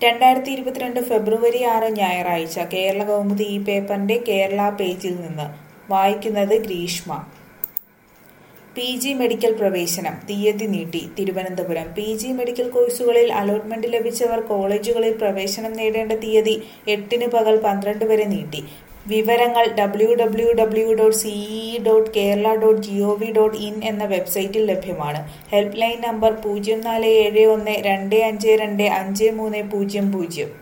രണ്ടായിരത്തി ഇരുപത്തിരണ്ട് ഫെബ്രുവരി ആറ് ഞായറാഴ്ച കേരള കൗമുദി ഈ പേപ്പറിന്റെ കേരള പേജിൽ നിന്ന് വായിക്കുന്നത് ഗ്രീഷ്മ പി ജി മെഡിക്കൽ പ്രവേശനം തീയതി നീട്ടി തിരുവനന്തപുരം പി ജി മെഡിക്കൽ കോഴ്സുകളിൽ അലോട്ട്മെന്റ് ലഭിച്ചവർ കോളേജുകളിൽ പ്രവേശനം നേടേണ്ട തീയതി എട്ടിന് പകൽ പന്ത്രണ്ട് വരെ നീട്ടി വിവരങ്ങൾ W W W dot C E E dot Kerala dot G O V dot in എന്ന വെബ്സൈറ്റിൽ ലഭ്യമാണ് ഹെൽപ്പ് ലൈൻ നമ്പർ പൂജ്യം നാല് ഏഴ് ഒന്ന് രണ്ട് അഞ്ച് രണ്ട് അഞ്ച് മൂന്ന് പൂജ്യം പൂജ്യം